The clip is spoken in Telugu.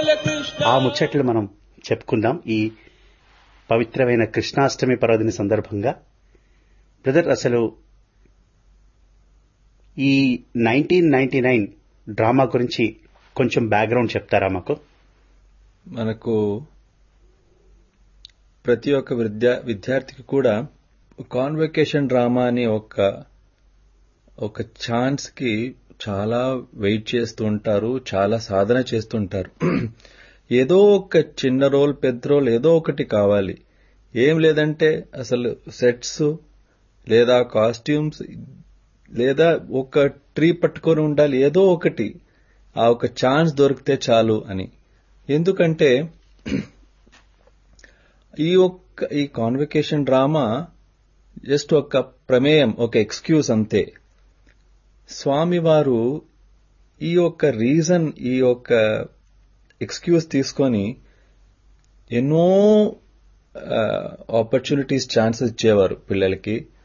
బాలకృష్ణ ఆ ముచ్చట్లు మనం చెప్పుకుందాం ఈ పవిత్రమైన కృష్ణాష్టమి పర్వదిన సందర్భంగా బ్రదర్ అసలు ఈ నైన్టీన్ నైన్టీ నైన్ డ్రామా గురించి కొంచెం బ్యాక్గ్రౌండ్ చెప్తారా మాకు మనకు ప్రతి ఒక్క విద్యా విద్యార్థికి కూడా కాన్వకేషన్ డ్రామా అని ఒక ఒక ఛాన్స్ కి చాలా వెయిట్ చేస్తూ ఉంటారు చాలా సాధన చేస్తుంటారు ఏదో ఒక చిన్న రోల్ పెద్ద రోల్ ఏదో ఒకటి కావాలి ఏం లేదంటే అసలు సెట్స్ లేదా కాస్ట్యూమ్స్ లేదా ఒక ట్రీ పట్టుకొని ఉండాలి ఏదో ఒకటి ఆ ఒక ఛాన్స్ దొరికితే చాలు అని ఎందుకంటే ఈ ఒక్క ఈ కాన్వకేషన్ డ్రామా జస్ట్ ఒక ప్రమేయం ఒక ఎక్స్క్యూజ్ అంతే స్వామివారు ఈ యొక్క రీజన్ ఈ యొక్క ఎక్స్క్యూజ్ తీసుకొని ఎన్నో ఆపర్చునిటీస్ ఛాన్సెస్ ఇచ్చేవారు పిల్లలకి